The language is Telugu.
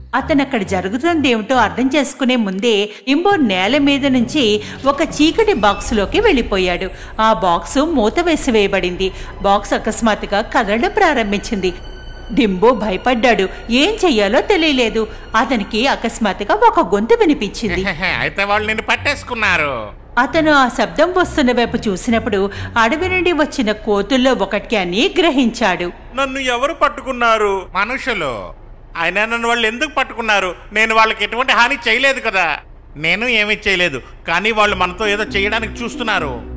అతను అక్కడ జరుగుతుంది ఏమిటో అర్థం చేసుకునే ముందే ఇంబో నేల మీద నుంచి ఒక చీకటి బాక్సులోకి వెళ్ళిపోయాడు ఆ బాక్సు మూత వేసి వేయబడింది బాక్స్ అకస్మాత్తుగా కదలడం ప్రారంభించింది డింబో భయపడ్డాడు ఏం చెయ్యాలో తెలియలేదు అతనికి అకస్మాత్తుగా ఒక గొంతు వినిపించింది అయితే వాళ్ళు నిన్ను పట్టేసుకున్నారు అతను ఆ శబ్దం వస్తున్న వైపు చూసినప్పుడు అడవి నుండి వచ్చిన కోతుల్లో ఒకటి అని గ్రహించాడు నన్ను ఎవరు పట్టుకున్నారు మనుషులు అయినా నన్ను వాళ్ళు ఎందుకు పట్టుకున్నారు నేను వాళ్ళకి ఎటువంటి హాని చేయలేదు కదా నేను ఏమీ చేయలేదు కానీ వాళ్ళు మనతో ఏదో చేయడానికి చూస్తున్నారు